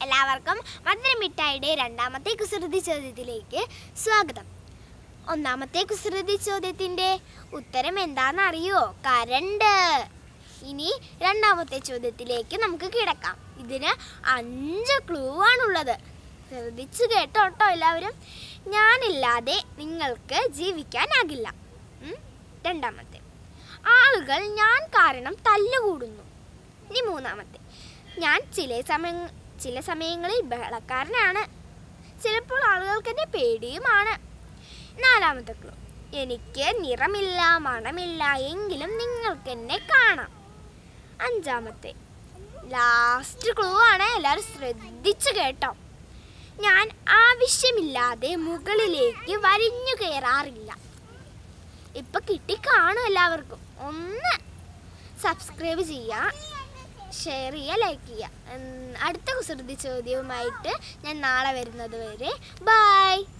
എല്ലാവർക്കും മധുരമിഠായിയുടെ രണ്ടാമത്തെ കുസൃതി ചോദ്യത്തിലേക്ക് സ്വാഗതം ഒന്നാമത്തെ കുസൃതി ചോദ്യത്തിന്റെ ഉത്തരം എന്താണെന്നറിയോ കരണ്ട് ഇനി രണ്ടാമത്തെ ചോദ്യത്തിലേക്ക് നമുക്ക് കിടക്കാം ഇതിന് അഞ്ച് ക്ലൂ ആണുള്ളത് ശ്രദ്ധിച്ചു കേട്ടോ കേട്ടോ എല്ലാവരും ഞാനില്ലാതെ നിങ്ങൾക്ക് ജീവിക്കാനാകില്ല ഉം? രണ്ടാമത്തെ ആളുകൾ ഞാൻ കാരണം തല്ലുകൂടുന്നു ഇനി മൂന്നാമത്തെ ഞാൻ ചില സമയ ചില സമയങ്ങളിൽ ബഹളക്കാരനാണ് ചിലപ്പോൾ ആളുകൾക്ക് എന്നെ പേടിയുമാണ് നാലാമത്തെ ക്ലൂ എനിക്ക് നിറമില്ല മണമില്ല എങ്കിലും നിങ്ങൾക്ക് എന്നെ കാണാം അഞ്ചാമത്തെ ലാസ്റ്റ് ക്ലൂ ആണ് എല്ലാവരും ശ്രദ്ധിച്ചു കേട്ടോ ഞാൻ ആവശ്യമില്ലാതെ മുകളിലേക്ക് വരിഞ്ഞു കയറാറില്ല ഇപ്പൊ കിട്ടി കാണും എല്ലാവർക്കും ഒന്ന് സബ്സ്ക്രൈബ് ചെയ്യുക ഷെയർ ചെയ്യുക ലൈക്ക് ചെയ്യുക ഉം, അടുത്ത കുസൃതി ചോദ്യവുമായിട്ട് ഞാൻ നാളെ വരുന്നത് വരെ ബൈ